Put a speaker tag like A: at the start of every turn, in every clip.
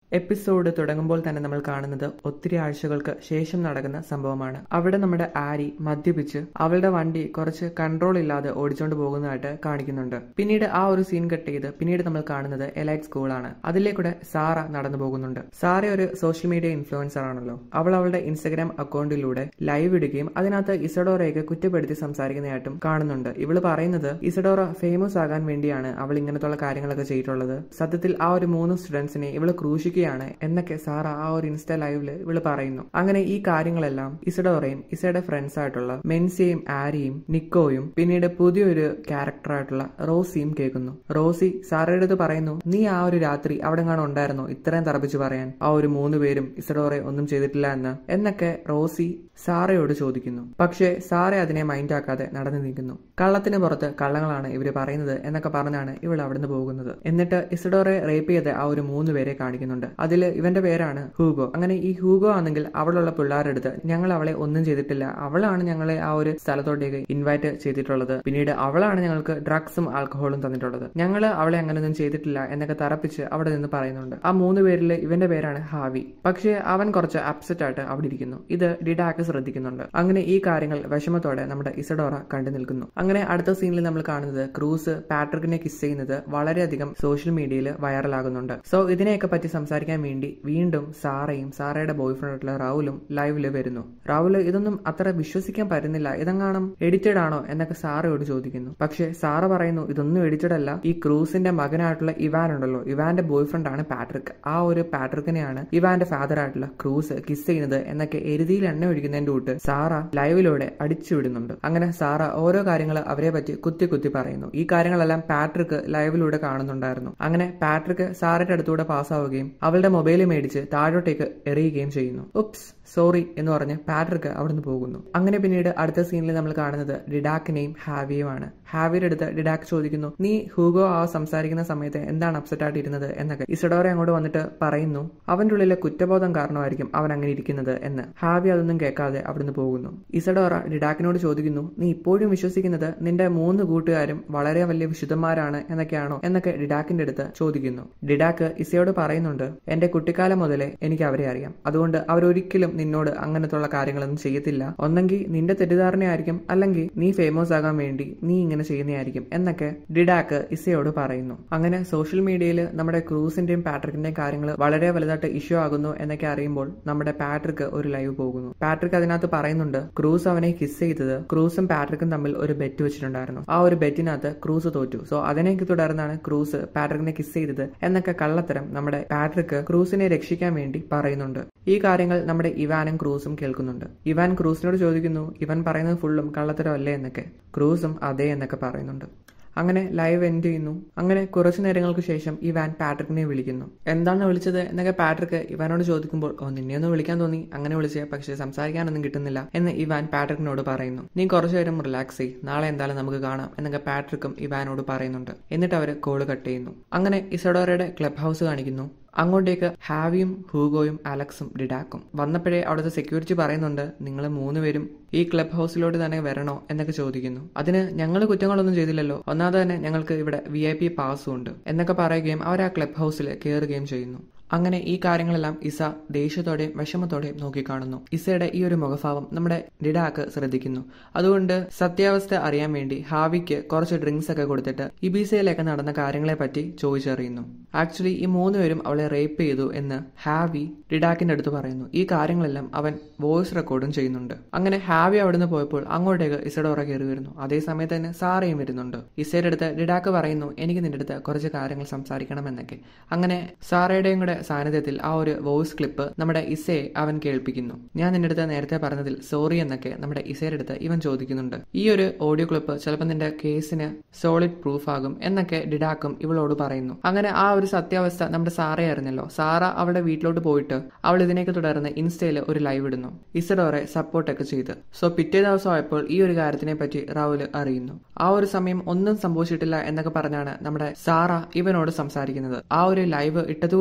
A: episode തുടങ്ങുമ്പോൾ തന്നെ നമ്മൾ കാണുന്നത് ഒത്തിരി ആഴ്ചകൾക്ക് ശേഷം നടക്കുന്ന സംഭവമാണ് അവിടെ നമ്മുടെ ആരി മദ്യപിച്ച് അവളുടെ വണ്ടി കുറച്ച് കൺട്രോൾ ഇല്ലാതെ ഓടിച്ചോണ്ട് പോകുന്നതായിട്ട് കാണിക്കുന്നുണ്ട് പിന്നീട് ആ ഒരു സീൻ കട്ട് ചെയ്ത് പിന്നീട് നമ്മൾ കാണുന്നത് എലൈറ്റ് സ്കൂളാണ് അതിലേക്കൂടെ സാറ നടന്നു പോകുന്നുണ്ട് സാറ ഒരു സോഷ്യൽ മീഡിയ ഇൻഫ്ലുവൻസർ ആണല്ലോ അവൾ അവളുടെ ഇൻസ്റ്റഗ്രാം അക്കൗണ്ടിലൂടെ ലൈവ് ഇടുകയും അതിനകത്ത് ഇസഡോറയൊക്കെ കുറ്റപ്പെടുത്തി സംസാരിക്കുന്നതായിട്ടും കാണുന്നുണ്ട് ഇവള് പറയുന്നത് ഇസഡോറ ഫേമസ് ആകാൻ വേണ്ടിയാണ് അവൾ ഇങ്ങനത്തുള്ള കാര്യങ്ങളൊക്കെ ചെയ്തിട്ടുള്ളത് സത്യത്തിൽ ആ ഒരു മൂന്ന് സ്റ്റുഡൻസിനെ ഇവള് ക്രൂശിക്കുകയാണ് എന്നൊക്കെ സാറ ആ ഒരു ഇൻസ്റ്റ ലൈവില് ഇവള് പറയുന്നു അങ്ങനെ ഈ കാര്യങ്ങളെല്ലാം ഇസഡോറയും ഇസയുടെ ഫ്രണ്ട്സ് ആയിട്ടുള്ള മെൻസിയും ആരിയും നിക്കോയും പിന്നീട് പുതിയൊരു ക്യാരക്ടറായിട്ടുള്ള റോസിയും കേൾക്കുന്നു റോസി സാറയുടെ അടുത്ത് പറയുന്നു നീ ആ ഒരു രാത്രി അവിടെ കാണാൻ ഉണ്ടായിരുന്നോ ഇത്രയും തറപ്പിച്ച് പറയാൻ ആ ഒരു മൂന്ന് പേരും ഇസഡോറെ ഒന്നും ചെയ്തിട്ടില്ല എന്ന് എന്നൊക്കെ റോസി സാറയോട് ചോദിക്കുന്നു പക്ഷേ സാറ അതിനെ മൈൻഡ് ആക്കാതെ നടന്നു നീക്കുന്നു കള്ളത്തിന് പുറത്ത് കള്ളങ്ങളാണ് ഇവര് പറയുന്നത് എന്നൊക്കെ പറഞ്ഞാണ് ഇവൾ അവിടുന്ന് പോകുന്നത് എന്നിട്ട് ഇസഡോറെ റേപ്പ് ചെയ്ത ആ ഒരു മൂന്ന് പേരെ കാണിക്കുന്നുണ്ട് അതിൽ ഇവന്റെ പേരാണ് ഹൂഗോ അങ്ങനെ ഈ ഹൂഗോ ആണെങ്കിൽ അവിടെയുള്ള പിള്ളേരുടെ അടുത്ത് ഞങ്ങൾ അവളെ ഒന്നും ചെയ്തിട്ടില്ല അവളാണ് ഞങ്ങളെ ആ ഒരു സ്ഥലത്തോട്ടേക്ക് ഇൻവൈറ്റ് ചെയ്തിട്ടുള്ളത് പിന്നീട് അവളാണ് ഞങ്ങൾക്ക് ഡ്രഗ്സും ആൽക്കഹോളും തന്നിട്ടുള്ളത് ഞങ്ങൾ അവളെ അങ്ങനെയൊന്നും ചെയ്തിട്ടില്ല എന്നൊക്കെ തറപ്പിച്ച് അവിടെ നിന്ന് പറയുന്നുണ്ട് ആ മൂന്ന് പേരിൽ ഇവന്റെ പേരാണ് ഹാവി പക്ഷേ അവൻ കുറച്ച് അപ്സെറ്റ് ആയിട്ട് അവിടെ ഇരിക്കുന്നു ഇത് ഡിഡാക്ക് ശ്രദ്ധിക്കുന്നുണ്ട് അങ്ങനെ ഈ കാര്യങ്ങൾ വിഷമത്തോടെ നമ്മുടെ ഇസഡോറ കണ്ടു നിൽക്കുന്നു അങ്ങനെ അടുത്ത സീനിൽ നമ്മൾ കാണുന്നത് ക്രൂസ് പാട്രിക്കിനെ കിസ് ചെയ്യുന്നത് വളരെയധികം സോഷ്യൽ മീഡിയയിൽ വൈറലാകുന്നുണ്ട് സോ ഇതിനെയൊക്കെ പറ്റി സംസാരിക്കാൻ വേണ്ടി വീണ്ടും സാറയും സാറയുടെ ബോയ് ഫ്രണ്ടായിട്ടുള്ള റൗലും ലൈവില് വരുന്നു റൗല് ഇതൊന്നും അത്ര വിശ്വസിക്കാൻ പറ്റുന്നില്ല ഇതെങ്ങാനും എഡിറ്റഡ് ആണോ എന്നൊക്കെ സാറയോട് ചോദിക്കുന്നു പക്ഷേ സാറ പറയുന്നു ഇതൊന്നും എഡിറ്റഡ് അല്ല ഈ ക്രൂസിന്റെ മകനായിട്ടുള്ള ഇവാൻ ഉണ്ടല്ലോ ഇവാന്റെ ബോയ് ഫ്രണ്ട് ആണ് പാട്രിക് ആ ഒരു പാട്രിക്കിനെയാണ് ഇവാന്റെ ഫാദർ ആയിട്ടുള്ള ക്രൂസ് കിസ് ചെയ്യുന്നത് എന്നൊക്കെ എരുതിയിൽ എണ്ണ ഒഴിക്കുന്നതിന്റെ കൂട്ട് സാറ ലൈവിലൂടെ അടിച്ചുവിടുന്നുണ്ട് അങ്ങനെ സാറ ഓരോ കാര്യങ്ങൾ അവരെ പറ്റി കുത്തി കുത്തി പറയുന്നു ഈ കാര്യങ്ങളെല്ലാം പാട്രിക് ലൈവിലൂടെ കാണുന്നുണ്ടായിരുന്നു അങ്ങനെ പാട്രിക് സാറയുടെ അടുത്തൂടെ പാസ്സാവുകയും അവളുടെ മൊബൈൽ മേടിച്ച് താഴോട്ടേക്ക് എറിയുകയും ചെയ്യുന്നു ഉപ്സ് സോറി എന്ന് പറഞ്ഞ് പാട്രിക് അവിടുന്ന് പോകുന്നു അങ്ങനെ പിന്നീട് അടുത്ത സീനിൽ നമ്മൾ കാണുന്നത് ഡിഡാക്കിനെയും ഹാവിയുമാണ് ഹാവിയുടെ അടുത്ത് ഡിഡാക്ക് ചോദിക്കുന്നു നീ ഹൂഗോ ആ സംസാരിക്കുന്ന സമയത്ത് എന്താണ് അപ്സെറ്റ് ആയിട്ട് ഇരുന്നത് എന്നൊക്കെ ഇസഡോറെ അങ്ങോട്ട് വന്നിട്ട് പറയുന്നു അവന്റെ ഉള്ളിലെ കുറ്റബോധം കാരണമായിരിക്കും അവൻ അങ്ങനെ ഇരിക്കുന്നത് എന്ന് ഹാവി അതൊന്നും കേൾക്കാതെ അവിടുന്ന് പോകുന്നു ഇസഡോറ ഡിഡാക്കിനോട് ചോദിക്കുന്നു നീ ഇപ്പോഴും വിശ്വസിക്കുന്നത് നിന്റെ മൂന്ന് കൂട്ടുകാരും വളരെ വലിയ വിശുദ്ധന്മാരാണ് എന്നൊക്കെയാണോ എന്നൊക്കെ ഡിഡാക്കിന്റെ അടുത്ത് ചോദിക്കുന്നു ഡിഡാക്ക് ഇസയോട് പറയുന്നുണ്ട് എന്റെ കുട്ടിക്കാലം മുതലേ എനിക്ക് അവരെ അറിയാം അതുകൊണ്ട് അവരൊരിക്കലും നിന്നോട് അങ്ങനത്തുള്ള കാര്യങ്ങളൊന്നും ചെയ്യത്തില്ല ഒന്നെങ്കിൽ നിന്റെ തെറ്റിദ്ധാരണയായിരിക്കും അല്ലെങ്കിൽ നീ ഫേമസ് ആകാൻ വേണ്ടി നീ ഇങ്ങനെ ചെയ്യുന്നതായിരിക്കും എന്നൊക്കെ ഡിഡാക്ക് ഇസയോട് പറയുന്നു അങ്ങനെ സോഷ്യൽ മീഡിയയിൽ നമ്മുടെ ക്രൂസിന്റെയും പാട്രിക്കിന്റെയും കാര്യങ്ങൾ വളരെ വലുതായിട്ട് ഇഷ്യൂ ആകുന്നു എന്നൊക്കെ അറിയുമ്പോൾ നമ്മുടെ പാട്രിക് ഒരു ലൈവ് പോകുന്നു പാട്രിക് അതിനകത്ത് പറയുന്നുണ്ട് ക്രൂസ് അവനെ കിസ് ചെയ്തത് ക്രൂസും പാട്രിക്കും തമ്മിൽ ഒരു ബെറ്റ് വെച്ചിട്ടുണ്ടായിരുന്നു ആ ഒരു ബെറ്റിനകത്ത് ക്രൂസ് തോറ്റു സോ അതിനെ തുടർന്നാണ് ക്രൂസ് പാട്രിക്കിനെ കിസ് ചെയ്തത് എന്നൊക്കെ കള്ളത്തരം നമ്മുടെ പാട്രിക് ക്രൂസിനെ രക്ഷിക്കാൻ വേണ്ടി പറയുന്നുണ്ട് ഈ കാര്യങ്ങൾ നമ്മുടെ ഇവാനും ക്രൂസും കേൾക്കുന്നുണ്ട് ഇവാൻ ക്രൂസിനോട് ചോദിക്കുന്നു ഇവൻ പറയുന്നത് ഫുള്ളും കള്ളത്തരം അല്ലേ എന്നൊക്കെ ക്രൂസും അതെ എന്നൊക്കെ പറയുന്നുണ്ട് അങ്ങനെ ലൈവ് എൻഡ് ചെയ്യുന്നു അങ്ങനെ കുറച്ചു നേരങ്ങൾക്ക് ശേഷം ഇവാൻ പാട്രിക്കിനെ വിളിക്കുന്നു എന്താണ് വിളിച്ചത് എന്നൊക്കെ പാട്രിക്ക് ഇവാനോട് ചോദിക്കുമ്പോൾ ഓ നിന്നെ ഒന്ന് വിളിക്കാൻ തോന്നി അങ്ങനെ വിളിച്ചേ പക്ഷെ സംസാരിക്കാനൊന്നും കിട്ടുന്നില്ല എന്ന് ഇവാൻ പാട്രിക്കിനോട് പറയുന്നു നീ കുറച്ചു നേരം റിലാക്സ് ചെയ് നാളെ എന്തായാലും നമുക്ക് കാണാം എന്നൊക്കെ പാട്രിക്കും ഇവാനോട് പറയുന്നുണ്ട് എന്നിട്ട് അവർ കോള് കട്ട് ചെയ്യുന്നു അങ്ങനെ ഇസഡോറയുടെ ക്ലബ് ഹൗസ് കാണിക്കുന്നു അങ്ങോട്ടേക്ക് ഹാവിയും ഹൂഗോയും അലക്സും ഡിഡാക്കും വന്നപ്പോഴേ അവിടുത്തെ സെക്യൂരിറ്റി പറയുന്നുണ്ട് നിങ്ങൾ മൂന്നുപേരും ഈ ക്ലബ് ഹൗസിലോട്ട് തന്നെ വരണോ എന്നൊക്കെ ചോദിക്കുന്നു അതിന് ഞങ്ങൾ കുറ്റങ്ങളൊന്നും ചെയ്തില്ലല്ലോ ഒന്നാമത് തന്നെ ഞങ്ങൾക്ക് ഇവിടെ വി ഐ പി പാസ്സും ഉണ്ട് എന്നൊക്കെ പറയുകയും അവർ ആ ക്ലബ് ഹൗസിൽ കയറുകയും ചെയ്യുന്നു അങ്ങനെ ഈ കാര്യങ്ങളെല്ലാം ഇസ ദേഷ്യത്തോടെയും വിഷമത്തോടെയും നോക്കിക്കാണുന്നു ഇസയുടെ ഈ ഒരു മുഖഭാവം നമ്മുടെ ഡിഡാക്ക് ശ്രദ്ധിക്കുന്നു അതുകൊണ്ട് സത്യാവസ്ഥ അറിയാൻ വേണ്ടി ഹാവിക്ക് കുറച്ച് ഡ്രിങ്ക്സ് ഒക്കെ കൊടുത്തിട്ട് ഇബീസയിലൊക്കെ നടന്ന കാര്യങ്ങളെ പറ്റി ചോദിച്ചറിയുന്നു ആക്ച്വലി ഈ മൂന്നുപേരും അവളെ റേപ്പ് ചെയ്തു എന്ന് ഹാവി ഡിഡാക്കിന്റെ അടുത്ത് പറയുന്നു ഈ കാര്യങ്ങളെല്ലാം അവൻ വോയിസ് റെക്കോർഡും ചെയ്യുന്നുണ്ട് അങ്ങനെ ഹാവി അവിടുന്ന് പോയപ്പോൾ അങ്ങോട്ടേക്ക് ഇസഡോറ കയറി വരുന്നു അതേ സമയത്ത് തന്നെ സാറയും വരുന്നുണ്ട് ഇസയുടെ അടുത്ത് ഡിഡാക്ക് പറയുന്നു എനിക്ക് നിന്റെ അടുത്ത് കുറച്ച് കാര്യങ്ങൾ സംസാരിക്കണം എന്നൊക്കെ അങ്ങനെ സാറയുടെയും കൂടെ സാന്നിധ്യത്തിൽ ആ ഒരു വോയിസ് ക്ലിപ്പ് നമ്മുടെ ഇസയെ അവൻ കേൾപ്പിക്കുന്നു ഞാൻ നിന്റെ അടുത്ത് നേരത്തെ പറഞ്ഞതിൽ സോറി എന്നൊക്കെ നമ്മുടെ ഇസയുടെ അടുത്ത് ഇവൻ ചോദിക്കുന്നുണ്ട് ഈ ഒരു ഓഡിയോ ക്ലിപ്പ് ചിലപ്പോൾ നിന്റെ കേസിന് സോളിഡ് പ്രൂഫ് ആകും എന്നൊക്കെ ഡിഡാക്കും ഇവളോട് പറയുന്നു അങ്ങനെ ആ ഒരു സത്യാവസ്ഥ നമ്മുടെ സാറ ആയിരുന്നല്ലോ സാറ അവളുടെ വീട്ടിലോട്ട് പോയിട്ട് അവൾ ഇതിനേക്ക് തുടർന്ന് ഇൻസ്റ്റയിൽ ഒരു ലൈവ് ഇടുന്നു ഇസഡോറെ സപ്പോർട്ടൊക്കെ ചെയ്ത് സോ പിറ്റേ ദിവസം ആയപ്പോൾ ഈ ഒരു കാര്യത്തിനെ പറ്റി റാവുല് അറിയുന്നു ആ ഒരു സമയം ഒന്നും സംഭവിച്ചിട്ടില്ല എന്നൊക്കെ പറഞ്ഞാണ് നമ്മുടെ സാറ ഇവനോട് സംസാരിക്കുന്നത് ആ ഒരു ലൈവ് ഇട്ടതുകൊണ്ട് തന്നെ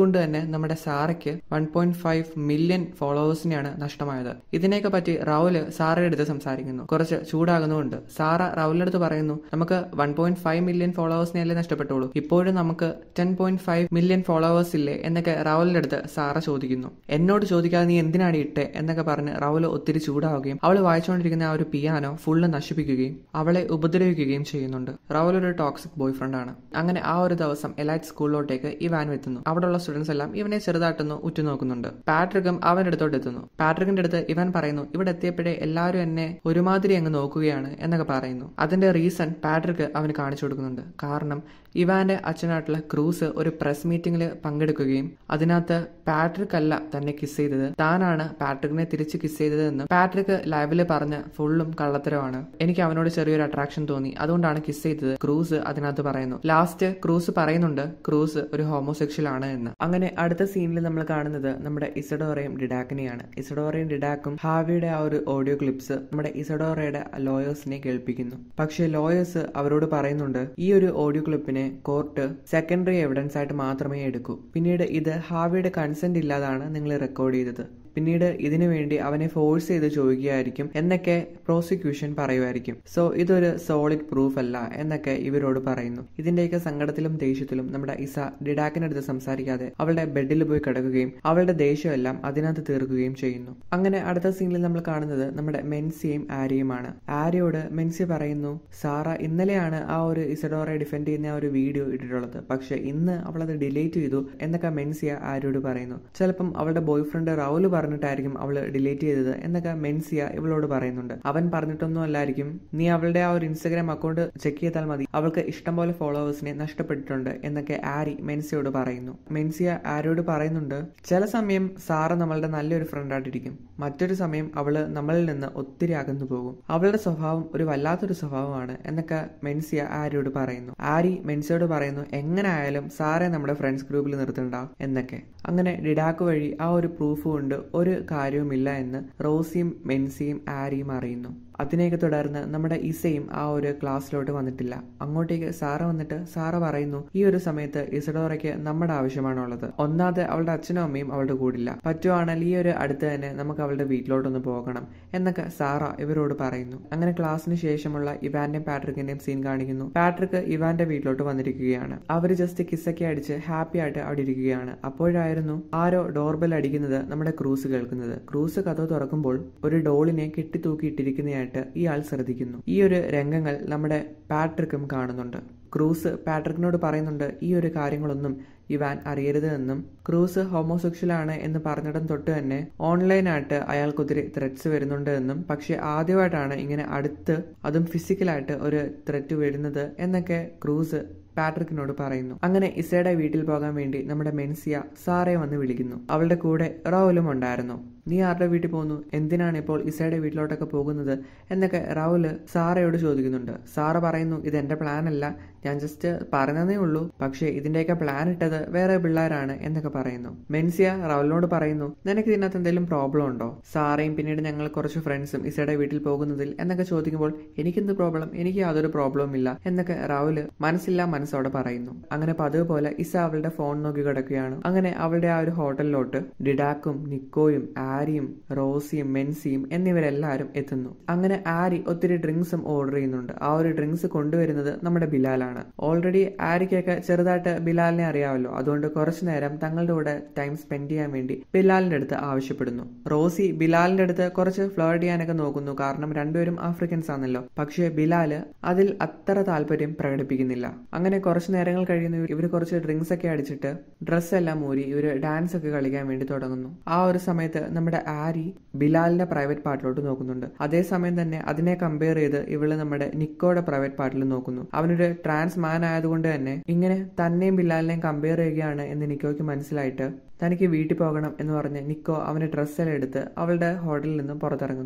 A: നമ്മുടെ സാറയ്ക്ക് വൺ പോയിന്റ് ഫൈവ് മില്യൺ ഫോളോവേഴ്സിനെയാണ് നഷ്ടമായത് ഇതിനെയൊക്കെ പറ്റി റൗല് സാറയുടെ അടുത്ത് സംസാരിക്കുന്നു കുറച്ച് ചൂടാകുന്നുണ്ട് സാറ റൗലിന്റെ അടുത്ത് പറയുന്നു നമുക്ക് വൺ പോയിന്റ് ഫൈവ് മില്യൺ ഫോളോവേഴ്സിനെ അല്ലേ നഷ്ടപ്പെട്ടുള്ളൂ ഇപ്പോഴും നമുക്ക് ten point five million followers ഇല്ലേ എന്നൊക്കെ റൗലിന്റെ അടുത്ത് സാറ ചോദിക്കുന്നു എന്നോട് ചോദിക്കാതെ നീ എന്തിനാണ് ഇട്ടെ എന്നൊക്കെ പറഞ്ഞ് റൗല് ഒത്തിരി ചൂടാവുകയും അവൾ വായിച്ചുകൊണ്ടിരിക്കുന്ന ആ ഒരു പിയാനോ ഫുള്ള് നശിപ്പിക്കുകയും അവളെ ഉപദ്രവിക്കുകയും ചെയ്യുന്നുണ്ട് റൗൽ ഒരു ടോക്സിക് ബോയ് ഫ്രണ്ട് ആണ് അങ്ങനെ ആ ഒരു ദിവസം എലൈറ്റ് സ്കൂളിലോട്ടേക്ക് ഇവാൻ എത്തുന്നു അവിടെയുള്ള സ്റ്റുഡൻസ് എല്ലാം ഇവനെ ചെറുതായിട്ടൊന്ന് ഉറ്റുനോക്കുന്നുണ്ട് പാട്രിക്കും അവന്റെ അടുത്തോട്ട് എത്തുന്നു പാട്രിക്കിന്റെ അടുത്ത് ഇവൻ പറയുന്നു ഇവിടെ എത്തിയപ്പോഴേ എല്ലാവരും എന്നെ ഒരുമാതിരി അങ്ങ് നോക്കുകയാണ് എന്നൊക്കെ പറയുന്നു അതിന്റെ റീസൺ പാട്രിക്ക് അവന് കാണിച്ചു കൊടുക്കുന്നുണ്ട് കാരണം ഇവാന്റെ അച്ഛനായിട്ടുള്ള ക്രൂസ് ഒരു പ്രസ് മീറ്റിംഗിൽ പങ്കെടുക്കുകയും അതിനകത്ത് പാട്രിക് അല്ല തന്നെ കിസ് ചെയ്തത് താനാണ് പാട്രിക്കിനെ തിരിച്ച് കിസ് ചെയ്തത് എന്ന് പാട്രിക് ലൈവില് പറഞ്ഞ ഫുള്ളും കള്ളത്തരമാണ് എനിക്ക് അവനോട് ചെറിയൊരു അട്രാക്ഷൻ തോന്നി അതുകൊണ്ടാണ് കിസ് ചെയ്തത് ക്രൂസ് അതിനകത്ത് പറയുന്നു ലാസ്റ്റ് ക്രൂസ് പറയുന്നുണ്ട് ക്രൂസ് ഒരു ഹോമോസെക്ഷൽ ആണ് എന്ന് അങ്ങനെ അടുത്ത സീനിൽ നമ്മൾ കാണുന്നത് നമ്മുടെ ഇസഡോറയും ഡിഡാക്കിനെയാണ് ഇസഡോറയും ഡിഡാക്കും ഹാവിയുടെ ആ ഒരു ഓഡിയോ ക്ലിപ്സ് നമ്മുടെ ഇസഡോറയുടെ ലോയേഴ്സിനെ കേൾപ്പിക്കുന്നു പക്ഷേ ലോയേഴ്സ് അവരോട് പറയുന്നുണ്ട് ഈ ഒരു ഓഡിയോ ക്ലിപ്പിനെ കോർട്ട് സെക്കൻഡറി എവിഡൻസ് ആയിട്ട് മാത്രമേ എടുക്കൂ പിന്നീട് ഇത് ഹാവിയുടെ കൺസെന്റ് ഇല്ലാതാണ് നിങ്ങൾ റെക്കോർഡ് ചെയ്തത് പിന്നീട് ഇതിനു വേണ്ടി അവനെ ഫോഴ്സ് ചെയ്ത് ചോദിക്കുകയായിരിക്കും എന്നൊക്കെ പ്രോസിക്യൂഷൻ പറയുമായിരിക്കും സോ ഇതൊരു സോളിഡ് പ്രൂഫ് അല്ല എന്നൊക്കെ ഇവരോട് പറയുന്നു ഇതിന്റെയൊക്കെ സങ്കടത്തിലും ദേഷ്യത്തിലും നമ്മുടെ ഇസ ഡിഡാക്കിനടുത്ത് സംസാരിക്കാതെ അവളുടെ ബെഡിൽ പോയി കിടക്കുകയും അവളുടെ ദേഷ്യമെല്ലാം അതിനകത്ത് തീർക്കുകയും ചെയ്യുന്നു അങ്ങനെ അടുത്ത സീനിൽ നമ്മൾ കാണുന്നത് നമ്മുടെ മെൻസിയും ആര്യയുമാണ് ആര്യയോട് മെൻസി പറയുന്നു സാറ ഇന്നലെയാണ് ആ ഒരു ഇസഡോറെ ഡിഫെൻഡ് ചെയ്യുന്ന ആ ഒരു വീഡിയോ ഇട്ടിട്ടുള്ളത് പക്ഷെ ഇന്ന് അവളത് ഡിലീറ്റ് ചെയ്തു എന്നൊക്കെ മെൻസിയ ആര്യയോട് പറയുന്നു ചിലപ്പം അവളുടെ ബോയ് ഫ്രണ്ട് റൗല് പറഞ്ഞിട്ടായിരിക്കും അവള് ഡിലീറ്റ് ചെയ്തത് എന്നൊക്കെ മെൻസിയ ഇവളോട് പറയുന്നുണ്ട് അവൻ പറഞ്ഞിട്ടൊന്നും അല്ലായിരിക്കും നീ അവളുടെ ആ ഒരു ഇൻസ്റ്റഗ്രാം അക്കൗണ്ട് ചെക്ക് ചെയ്താൽ മതി അവൾക്ക് ഇഷ്ടംപോലെ ഫോളോവേഴ്സിനെ നഷ്ടപ്പെട്ടിട്ടുണ്ട് എന്നൊക്കെ ആരി മെൻസിയോട് പറയുന്നു മെൻസിയ ആരോട് പറയുന്നുണ്ട് ചില സമയം സാറ നമ്മളുടെ നല്ലൊരു ഫ്രണ്ടായിട്ടിരിക്കും മറ്റൊരു സമയം അവള് നമ്മളിൽ നിന്ന് ഒത്തിരി അകന്നു പോകും അവളുടെ സ്വഭാവം ഒരു വല്ലാത്തൊരു സ്വഭാവമാണ് എന്നൊക്കെ മെൻസിയ ആരിയോട് പറയുന്നു ആരി മെൻസിയോട് പറയുന്നു എങ്ങനെ ആയാലും സാറെ നമ്മുടെ ഫ്രണ്ട്സ് ഗ്രൂപ്പിൽ നിർത്തണ്ട എന്നൊക്കെ അങ്ങനെ ഡിഡാക്ക് വഴി ആ ഒരു പ്രൂഫ് കൊണ്ട് ഒരു കാര്യവുമില്ല എന്ന് റോസിയും മെൻസിയും ആരിയും അറിയുന്നു അതിനെയൊക്കെ തുടർന്ന് നമ്മുടെ ഇസയും ആ ഒരു ക്ലാസ്സിലോട്ട് വന്നിട്ടില്ല അങ്ങോട്ടേക്ക് സാറ വന്നിട്ട് സാറ പറയുന്നു ഈ ഒരു സമയത്ത് ഇസഡോറയ്ക്ക് നമ്മുടെ ആവശ്യമാണുള്ളത് ഒന്നാമത് അവളുടെ അച്ഛനും അമ്മയും അവളുടെ കൂടില്ല പറ്റുവാണെങ്കിൽ ഈ ഒരു അടുത്ത് തന്നെ നമുക്ക് അവളുടെ വീട്ടിലോട്ടൊന്ന് പോകണം എന്നൊക്കെ സാറ ഇവരോട് പറയുന്നു അങ്ങനെ ക്ലാസ്സിന് ശേഷമുള്ള ഇവാന്റെയും പാട്രിക്കിന്റെയും സീൻ കാണിക്കുന്നു പാട്രിക്ക് ഇവാന്റെ വീട്ടിലോട്ട് വന്നിരിക്കുകയാണ് അവര് ജസ്റ്റ് കിസ്സൊക്കെ അടിച്ച് ഹാപ്പി ആയിട്ട് അവിടെ ഇരിക്കുകയാണ് അപ്പോഴായിരുന്നു ആരോ ഡോർബെൽ അടിക്കുന്നത് നമ്മുടെ ക്രൂസ് കേൾക്കുന്നത് ക്രൂസ് കഥ തുറക്കുമ്പോൾ ഒരു ഡോളിനെ കെട്ടിത്തൂക്കിയിട്ടിരിക്കുന്നതായിട്ട് ഇയാൾ ശ്രദ്ധിക്കുന്നു ഈ ഒരു രംഗങ്ങൾ നമ്മുടെ പാട്രിക്കും കാണുന്നുണ്ട് ക്രൂസ് പാട്രിക്കിനോട് പറയുന്നുണ്ട് ഈ ഒരു കാര്യങ്ങളൊന്നും ഇവാൻ അറിയരുത് എന്നും ക്രൂസ് ഹോമോസെക്ഷൽ ആണ് എന്ന് പറഞ്ഞിടം തൊട്ട് തന്നെ ഓൺലൈനായിട്ട് അയാൾക്കൊത്തിരി ത്രെറ്റ്സ് വരുന്നുണ്ട് എന്നും പക്ഷെ ആദ്യമായിട്ടാണ് ഇങ്ങനെ അടുത്ത് അതും ഫിസിക്കലായിട്ട് ഒരു ത്രെറ്റ് വരുന്നത് എന്നൊക്കെ ക്രൂസ് പാട്രിക്കിനോട് പറയുന്നു അങ്ങനെ ഇസയുടെ വീട്ടിൽ പോകാൻ വേണ്ടി നമ്മുടെ മെൻസിയ സാറെ വന്ന് വിളിക്കുന്നു അവളുടെ കൂടെ റൗലും ഉണ്ടായിരുന്നു നീ ആരുടെ വീട്ടിൽ പോകുന്നു എന്തിനാണ് ഇപ്പോൾ ഇസയുടെ വീട്ടിലോട്ടൊക്കെ പോകുന്നത് എന്നൊക്കെ റൗല് സാറയോട് ചോദിക്കുന്നുണ്ട് സാറ പറയുന്നു ഇത് എന്റെ പ്ലാൻ അല്ല ഞാൻ ജസ്റ്റ് പറഞ്ഞതേ ഉള്ളൂ പക്ഷേ ഇതിന്റെയൊക്കെ പ്ലാൻ ഇട്ടത് വേറെ പിള്ളേരാണ് എന്നൊക്കെ പറയുന്നു മെൻസിയ റൗലിനോട് പറയുന്നു നിനക്ക് ഇതിനകത്ത് എന്തെങ്കിലും പ്രോബ്ലം ഉണ്ടോ സാറയും പിന്നീട് ഞങ്ങൾ കുറച്ച് ഫ്രണ്ട്സും ഇസയുടെ വീട്ടിൽ പോകുന്നതിൽ എന്നൊക്കെ ചോദിക്കുമ്പോൾ എനിക്കെന്ത് പ്രോബ്ലം എനിക്ക് യാതൊരു പ്രോബ്ലവും ഇല്ല എന്നൊക്കെ റൗല് മനസ്സില്ല മനസ്സോടെ പറയുന്നു അങ്ങനെ പതിവ് പോലെ ഇസ അവളുടെ ഫോൺ നോക്കി കിടക്കുകയാണ് അങ്ങനെ അവളുടെ ആ ഒരു ഹോട്ടലിലോട്ട് ഡിഡാക്കും നിക്കോയും ആരിയും റോസിയും മെൻസിയും എന്നിവരെല്ലാവരും എത്തുന്നു അങ്ങനെ ആരി ഒത്തിരി ഡ്രിങ്ക്സും ഓർഡർ ചെയ്യുന്നുണ്ട് ആ ഒരു ഡ്രിങ്ക്സ് കൊണ്ടുവരുന്നത് നമ്മുടെ ബിലാലാണ് ഓൾറെഡി ആരിക്കൊക്കെ ചെറുതായിട്ട് ബിലാലിനെ അറിയാമല്ലോ അതുകൊണ്ട് കുറച്ചു നേരം തങ്ങളുടെ കൂടെ ടൈം സ്പെൻഡ് ചെയ്യാൻ വേണ്ടി ബിലാലിന്റെ അടുത്ത് ആവശ്യപ്പെടുന്നു റോസി ബിലാലിന്റെ അടുത്ത് കുറച്ച് ഫ്ലേർഡ് ചെയ്യാനൊക്കെ നോക്കുന്നു കാരണം രണ്ടുപേരും ആഫ്രിക്കൻസ് ആണല്ലോ പക്ഷേ ബിലാല് അതിൽ അത്ര താല്പര്യം പ്രകടിപ്പിക്കുന്നില്ല അങ്ങനെ കുറച്ചു നേരങ്ങൾ കഴിയുന്നു ഇവർ കുറച്ച് ഡ്രിങ്ക്സ് ഒക്കെ അടിച്ചിട്ട് ഡ്രസ്സ് എല്ലാം ഊരി ഇവര് ഡാൻസ് ഒക്കെ കളിക്കാൻ വേണ്ടി തുടങ്ങുന്നു ആ ഒരു സമയത്ത് നമ്മുടെ ആരി ബിലാലിന്റെ പ്രൈവറ്റ് പാർട്ടിലോട്ട് നോക്കുന്നുണ്ട് അതേസമയം തന്നെ അതിനെ കമ്പയർ ചെയ്ത് ഇവള് നമ്മുടെ നിക്കോയുടെ പ്രൈവറ്റ് പാർട്ടിൽ നോക്കുന്നു അവനൊരു ട്രാൻസ് മാൻ ആയതുകൊണ്ട് തന്നെ ഇങ്ങനെ തന്നെയും ബിലാലിനെയും കമ്പയർ ചെയ്യുകയാണ് എന്ന് നിക്കോയ്ക്ക് മനസ്സിലായിട്ട് തനിക്ക് വീട്ടിൽ പോകണം എന്ന് പറഞ്ഞ് നിക്കോ അവന്റെ ഡ്രസ്സെല്ലാം എടുത്ത് അവളുടെ ഹോട്ടലിൽ നിന്ന് പുറത്തിറങ്ങുന്നു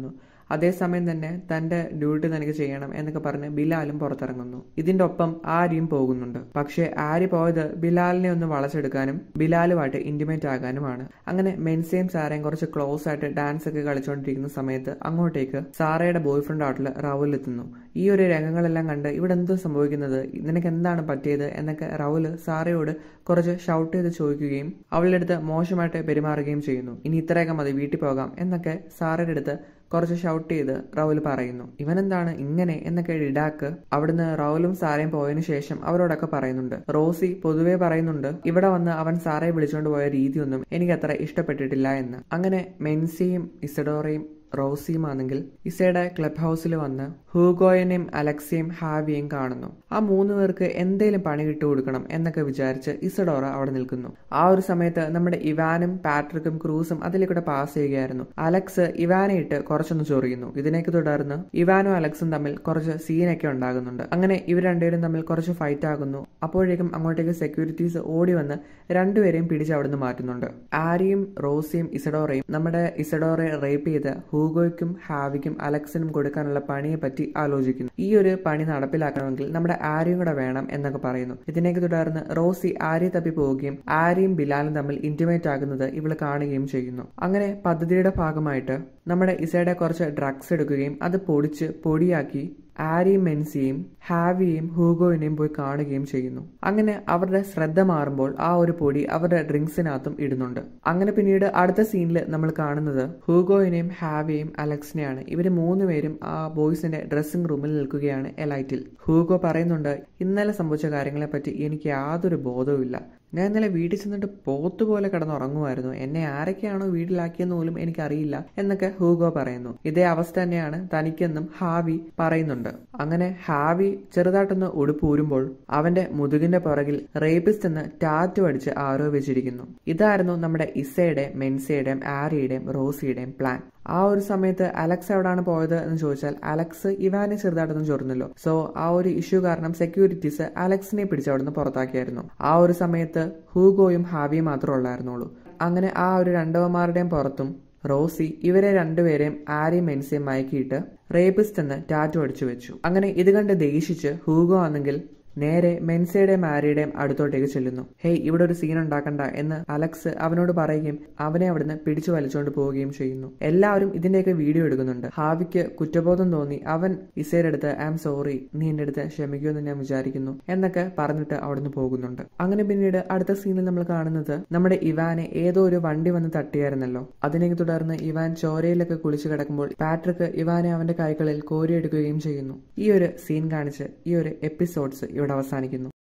A: അതേസമയം തന്നെ തന്റെ ഡ്യൂട്ടി തനിക്ക് ചെയ്യണം എന്നൊക്കെ പറഞ്ഞ് ബിലാലും പുറത്തിറങ്ങുന്നു ഇതിന്റെ ഒപ്പം ആര്യയും പോകുന്നുണ്ട് പക്ഷേ ആര്യ പോയത് ബിലാലിനെ ഒന്ന് വളച്ചെടുക്കാനും ബിലാലുമായിട്ട് ഇന്റിമേറ്റ് ആകാനുമാണ് അങ്ങനെ മെൻസയും സാറയും കുറച്ച് ക്ലോസ് ആയിട്ട് ഡാൻസ് ഒക്കെ കളിച്ചുകൊണ്ടിരിക്കുന്ന സമയത്ത് അങ്ങോട്ടേക്ക് സാറയുടെ ബോയ് ഫ്രണ്ട് ആട്ടിൽ റൗൽ എത്തുന്നു ഈ ഒരു രംഗങ്ങളെല്ലാം കണ്ട് ഇവിടെ എന്തോ സംഭവിക്കുന്നത് നിനക്ക് എന്താണ് പറ്റിയത് എന്നൊക്കെ റൗല് സാറയോട് കുറച്ച് ഷൗട്ട് ചെയ്ത് ചോദിക്കുകയും അവളുടെ അടുത്ത് മോശമായിട്ട് പെരുമാറുകയും ചെയ്യുന്നു ഇനി ഇത്രയൊക്കെ മതി വീട്ടിൽ പോകാം എന്നൊക്കെ സാറയുടെ അടുത്ത് കുറച്ച് ഷൗട്ട് ചെയ്ത് റൗൽ പറയുന്നു ഇവനെന്താണ് ഇങ്ങനെ എന്നൊക്കെ ഇടാക്ക് അവിടുന്ന് റൗലും സാറയും പോയതിനു ശേഷം അവരോടൊക്കെ പറയുന്നുണ്ട് റോസി പൊതുവേ പറയുന്നുണ്ട് ഇവിടെ വന്ന് അവൻ സാറയെ വിളിച്ചുകൊണ്ട് പോയ രീതിയൊന്നും എനിക്ക് അത്ര ഇഷ്ടപ്പെട്ടിട്ടില്ല എന്ന് അങ്ങനെ മെൻസിയും ഇസഡോറയും റോസിയും ആണെങ്കിൽ ഇസയുടെ ക്ലബ് ഹൗസിൽ വന്ന് ഹൂഗോയനെയും അലക്സിയും ഹാവിയെയും കാണുന്നു ആ മൂന്ന് പേർക്ക് എന്തേലും പണി കിട്ടു കൊടുക്കണം എന്നൊക്കെ വിചാരിച്ച് ഇസഡോറ അവിടെ നിൽക്കുന്നു ആ ഒരു സമയത്ത് നമ്മുടെ ഇവാനും പാട്രിക്കും ക്രൂസും അതിലേക്കൂടെ പാസ് ചെയ്യുകയായിരുന്നു അലക്സ് ഇവാനെ ഇട്ട് കുറച്ചൊന്ന് ചൊറിയുന്നു ഇതിനേക്ക് തുടർന്ന് ഇവാനും അലക്സും തമ്മിൽ കുറച്ച് സീനൊക്കെ ഉണ്ടാകുന്നുണ്ട് അങ്ങനെ ഇവർ രണ്ടുപേരും തമ്മിൽ കുറച്ച് ഫൈറ്റ് ആകുന്നു അപ്പോഴേക്കും അങ്ങോട്ടേക്ക് സെക്യൂരിറ്റീസ് ഓടി വന്ന് രണ്ടുപേരെയും പിടിച്ച് അവിടുന്ന് മാറ്റുന്നുണ്ട് ആര്യയും റോസിയും ഇസഡോറയും നമ്മുടെ ഇസഡോറയെ റേപ്പ് ചെയ്ത് ഹൂഗോയ്ക്കും ഹാവിക്കും അലക്സിനും കൊടുക്കാനുള്ള പണിയെ പറ്റി ആലോചിക്കുന്നു ഈ ഒരു പണി നടപ്പിലാക്കണമെങ്കിൽ നമ്മുടെ ആര്യയും കൂടെ വേണം എന്നൊക്കെ പറയുന്നു ഇതിനേക്ക് തുടർന്ന് റോസി ആര്യ തപ്പി പോവുകയും ആര്യയും ബിലാലും തമ്മിൽ ഇന്റിമേറ്റ് ആകുന്നത് ഇവള് കാണുകയും ചെയ്യുന്നു അങ്ങനെ പദ്ധതിയുടെ ഭാഗമായിട്ട് നമ്മുടെ ഇസയുടെ കുറച്ച് ഡ്രഗ്സ് എടുക്കുകയും അത് പൊടിച്ച് പൊടിയാക്കി ആരിയും മെൻസിയും ഹാവിയെയും ഹൂഗോയിനെയും പോയി കാണുകയും ചെയ്യുന്നു അങ്ങനെ അവരുടെ ശ്രദ്ധ മാറുമ്പോൾ ആ ഒരു പൊടി അവരുടെ ഡ്രിങ്ക്സിനകത്തും ഇടുന്നുണ്ട് അങ്ങനെ പിന്നീട് അടുത്ത സീനിൽ നമ്മൾ കാണുന്നത് ഹൂഗോയിനെയും ഹാവിയെയും അലക്സിനെയാണ് ഇവര് മൂന്നുപേരും ആ ബോയ്സിന്റെ ഡ്രസ്സിംഗ് റൂമിൽ നിൽക്കുകയാണ് എലൈറ്റിൽ ഹൂഗോ പറയുന്നുണ്ട് ഇന്നലെ സംഭവിച്ച കാര്യങ്ങളെ പറ്റി എനിക്ക് യാതൊരു ബോധവുമില്ല ഞാൻ ഇന്നലെ വീട്ടിൽ ചെന്നിട്ട് പോത്തുപോലെ കിടന്നുറങ്ങുമായിരുന്നു എന്നെ ആരൊക്കെയാണോ വീട്ടിലാക്കിയെന്ന് പോലും എനിക്കറിയില്ല എന്നൊക്കെ ഹൂഗോ പറയുന്നു ഇതേ അവസ്ഥ തന്നെയാണ് തനിക്കെന്നും ഹാവി പറയുന്നുണ്ട് അങ്ങനെ ഹാവി ചെറുതായിട്ടൊന്ന് ഉടുപ്പ് ഊരുമ്പോൾ അവന്റെ മുതുകിന്റെ പുറകിൽ റേപ്പിസ്റ്റ് എന്ന് ടാറ്റു അടിച്ച് ആരോപിച്ചിരിക്കുന്നു ഇതായിരുന്നു നമ്മുടെ ഇസയുടെയും മെൻസയുടെയും ആര്യയുടെയും റോസിയുടെയും പ്ലാൻ ആ ഒരു സമയത്ത് അലക്സ് എവിടാണ് പോയത് എന്ന് ചോദിച്ചാൽ അലക്സ് ഇവാനെ ചെറുതായിട്ടൊന്നും ചൊറുന്നല്ലോ സോ ആ ഒരു ഇഷ്യൂ കാരണം സെക്യൂരിറ്റീസ് അലക്സിനെ പിടിച്ച് അവിടുന്ന് പുറത്താക്കിയായിരുന്നു ആ ഒരു സമയത്ത് ഹൂഗോയും ഹാവിയും മാത്രമേ ഉള്ളായിരുന്നുള്ളൂ അങ്ങനെ ആ ഒരു രണ്ടവന്മാരുടെയും പുറത്തും റോസി ഇവരെ രണ്ടുപേരെയും ആരെയും മെൻസിയും മയക്കിയിട്ട് റേപ്പിസ്റ്റ് എന്ന് ടാറ്റു അടിച്ചു വെച്ചു അങ്ങനെ ഇത് കണ്ട് ദേഷിച്ച് ഹൂഗോ ആണെങ്കിൽ നേരെ മെൻസയുടെയും ആര്യയുടെയും അടുത്തോട്ടേക്ക് ചെല്ലുന്നു ഹേയ് ഇവിടെ ഒരു സീൻ ഉണ്ടാക്കണ്ട എന്ന് അലക്സ് അവനോട് പറയുകയും അവനെ അവിടുന്ന് പിടിച്ചു വലിച്ചുകൊണ്ട് പോവുകയും ചെയ്യുന്നു എല്ലാവരും ഇതിന്റെയൊക്കെ വീഡിയോ എടുക്കുന്നുണ്ട് ഹാവിക്ക് കുറ്റബോധം തോന്നി അവൻ ഇസയുടെ അടുത്ത് ഐ ആം സോറി നീ എന്റെ അടുത്ത് ക്ഷമിക്കുമെന്ന് ഞാൻ വിചാരിക്കുന്നു എന്നൊക്കെ പറഞ്ഞിട്ട് അവിടുന്ന് പോകുന്നുണ്ട് അങ്ങനെ പിന്നീട് അടുത്ത സീനിൽ നമ്മൾ കാണുന്നത് നമ്മുടെ ഇവാനെ ഏതോ ഒരു വണ്ടി വന്ന് തട്ടിയായിരുന്നല്ലോ അതിനെ തുടർന്ന് ഇവാൻ ചോരയിലൊക്കെ കുളിച്ചു കിടക്കുമ്പോൾ പാട്രിക് ഇവാനെ അവന്റെ കൈകളിൽ കോരിയെടുക്കുകയും ചെയ്യുന്നു ഈ ഒരു സീൻ കാണിച്ച് ഈ ഒരു എപ്പിസോഡ്സ് ഇവിടെ അവസാനിക്കുന്നു